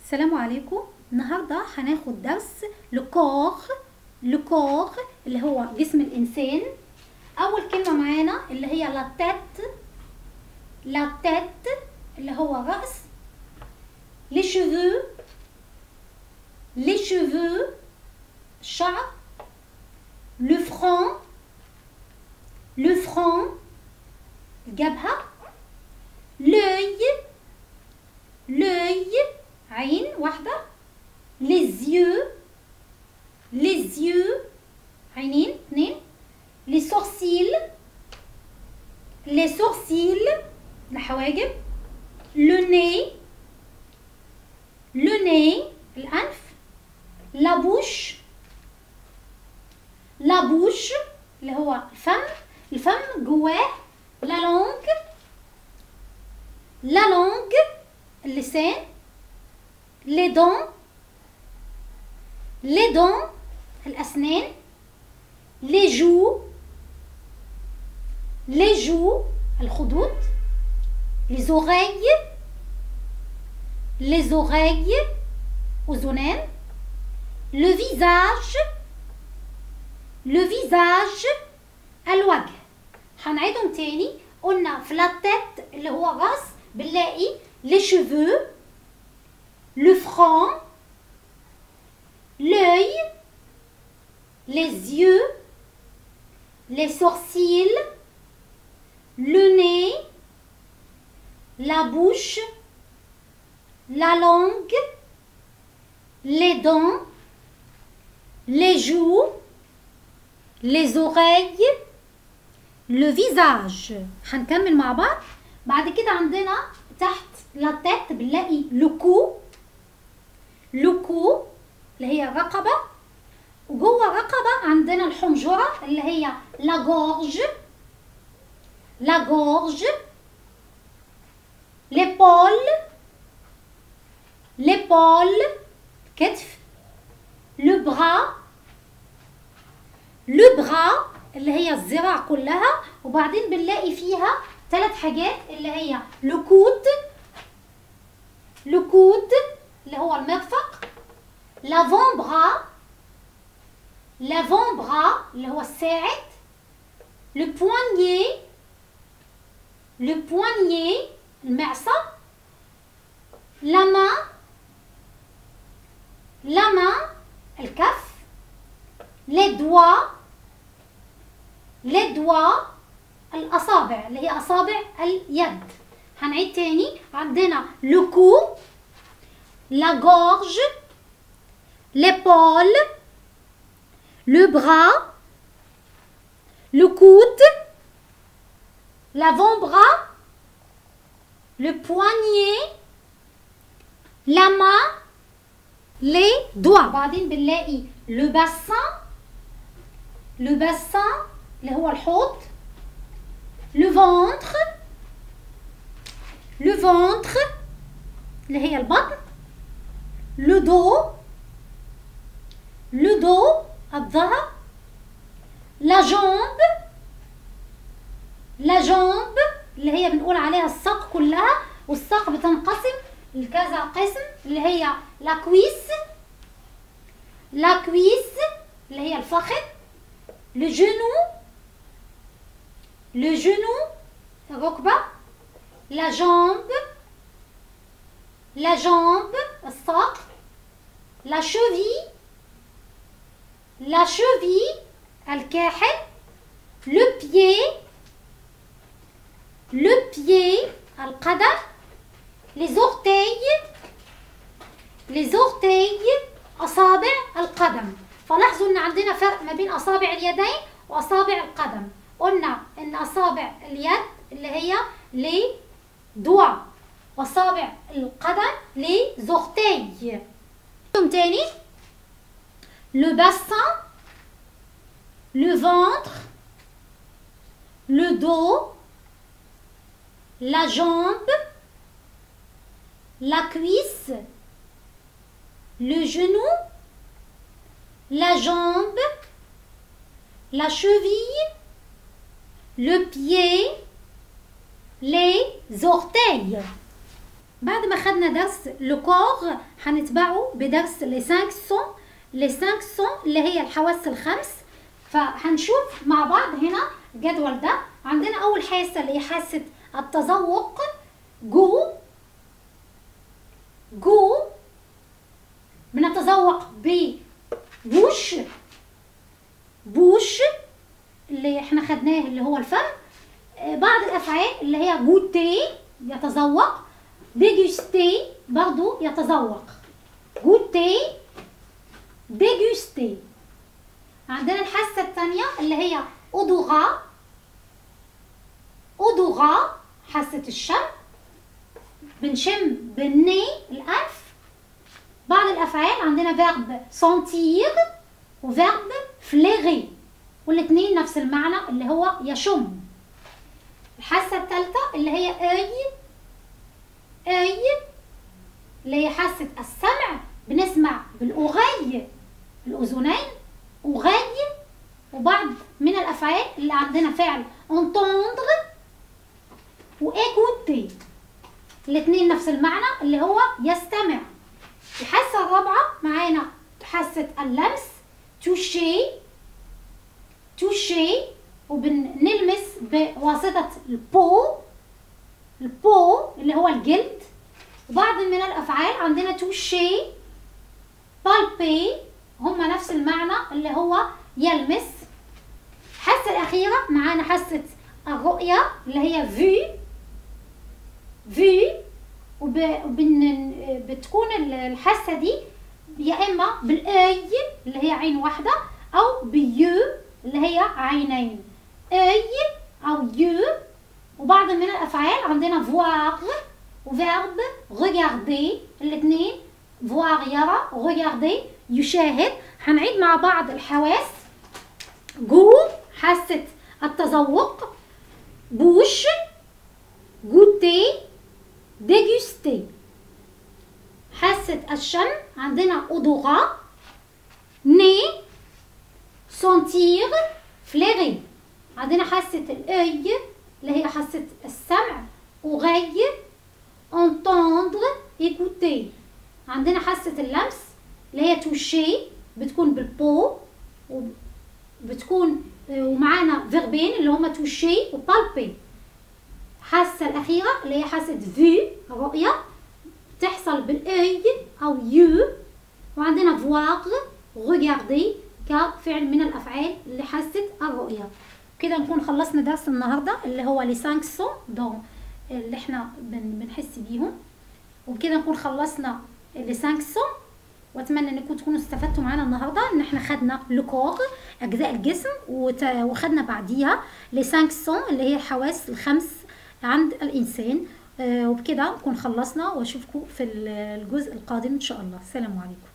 السلام عليكم النهارده هناخد درس لكور لكور اللي هو جسم الانسان اول كلمه معانا اللي هي لا تيت لا تيت اللي هو راس لي شيفو لي شيفو الشعر لو فرون لو فرون الجبهه لوي لوي عين واحدة les yeux les yeux عينين اثنين les sourcils les sourcils الحواجب le nez le nez الأنف la bouche la bouche اللي هو الفم الفم جواه la langue la langue اللسان les dents les dents الأسنان les joues les joues الخدود les oreilles les oreilles أذنان le visage le visage الوجه هنعيدهم تاني قلنا في لا تيت اللي هو الراس بنلاقي les cheveux le front, l'œil, les yeux, les sourcils, le nez, la bouche, la langue, les dents, les joues, les oreilles, le visage هنكمل مع بعض بعد كده عندنا تحت لا تيت بنلاقي لو كو لوكو اللي هي الرقبة وجوه الرقبة عندنا الحنجرة اللي هي لا جورج لا جورج ليبول ليبول كتف لو برا لو برا اللي هي الذراع كلها وبعدين بنلاقي فيها ثلاث حاجات اللي هي لو كود لو كود اللي هو المرفق لافون برا لافون برا اللي هو الساعد لو بوانيي لو بوانيي المعصم لما لما الكف لي دوا لي دوا الأصابع اللي هي أصابع اليد هنعيد تاني عندنا لو كو la gorge, l'épaule, le bras, le coude, l'avant-bras, le poignet, la main, les doigts. بعدين بنلاقي le bassin, le bassin اللي هو الحوض, le ventre, le ventre اللي هي البطن le dos le dos الظهر la jambe la jambe اللي هي بنقول عليها الساق كلها والساق بتنقسم لكذا قسم اللي هي la cuisse la cuisse اللي هي الفخذ le genou le genou الركبة la jambe la jambe الساق la cheville la cheville الكاحل le pied le pied القدم les orteils les orteils أصابع القدم فلاحظوا ان عندنا فرق ما بين أصابع اليدين وأصابع القدم قلنا ان أصابع اليد اللي هي لي دوا أصابع القدم les orteils تاني le bassin le ventre le dos la jambe la cuisse le genou la jambe la cheville le pied les orteils بعد ما خدنا درس لو كور هنتبعه بدرس لي 5 سون لي 5 سون اللي هي الحواس الخمس فهنشوف مع بعض هنا الجدول ده عندنا اول حاسه اللي هي حاسه التذوق جو جو بنتذوق ببوش بوش اللي احنا خدناه اللي هو الفم آه، بعض الافعال اللي هي جوتي يتذوق ديجوستي برضو يتذوق جوتي ديجوستي عندنا الحاسة الثانية اللي هي أودوغا أودوغا حاسة الشم بنشم بالني الأنف بعض الأفعال عندنا فيرب سنتير وفيرب فليغي والاثنين نفس المعنى اللي هو يشم الحاسة الثالثة اللي هي أي أي اللي هي حاسة السمع بنسمع بالأغي الأذنين أغي وبعض من الأفعال اللي عندنا فعل entendre وإيكوتي الاثنين نفس المعنى اللي هو يستمع الحاسة الرابعة معانا حاسة اللمس توشي توشي وبنلمس بواسطة البو البو اللي هو الجلد وبعض من الأفعال عندنا توشي بالبي هما نفس المعنى اللي هو يلمس الحاسة الأخيرة معانا حاسة الرؤية اللي هي في في وبتكون الحاسة دي يا إما بالأي اللي هي عين واحدة أو بيو اللي هي عينين أي أو يو وبعض من الأفعال عندنا فواغ وفيرب regarder الاثنين فواغ يرى regarder يشاهد هنعيد مع بعض الحواس جو حاسة التذوق بوش جوتي ديجوستي حاسة الشم عندنا أودوغا ني سنتير فليغي عندنا حاسة الأي اللي هي حاسة السمع أغي entendre écouter عندنا حاسة اللمس اللي هي توشي بتكون بالبو وبتكون ومعانا فيربين اللي هما توشي وبالبي الحاسة الأخيرة اللي هي حاسة في رؤية تحصل بالأي أو يو وعندنا فواغ ريغاردي كفعل من الأفعال اللي حاسة الرؤية كده نكون خلصنا درس النهاردة اللي هو لي 5 سون دون اللي احنا بنحس بيهم وبكده نكون خلصنا لي 5 سون واتمنى انكم تكونوا استفدتوا معانا النهارده ان احنا خدنا لو اجزاء الجسم وخدنا بعديها لي 5 سون اللي هي الحواس الخمس عند الانسان وبكده نكون خلصنا واشوفكم في الجزء القادم ان شاء الله السلام عليكم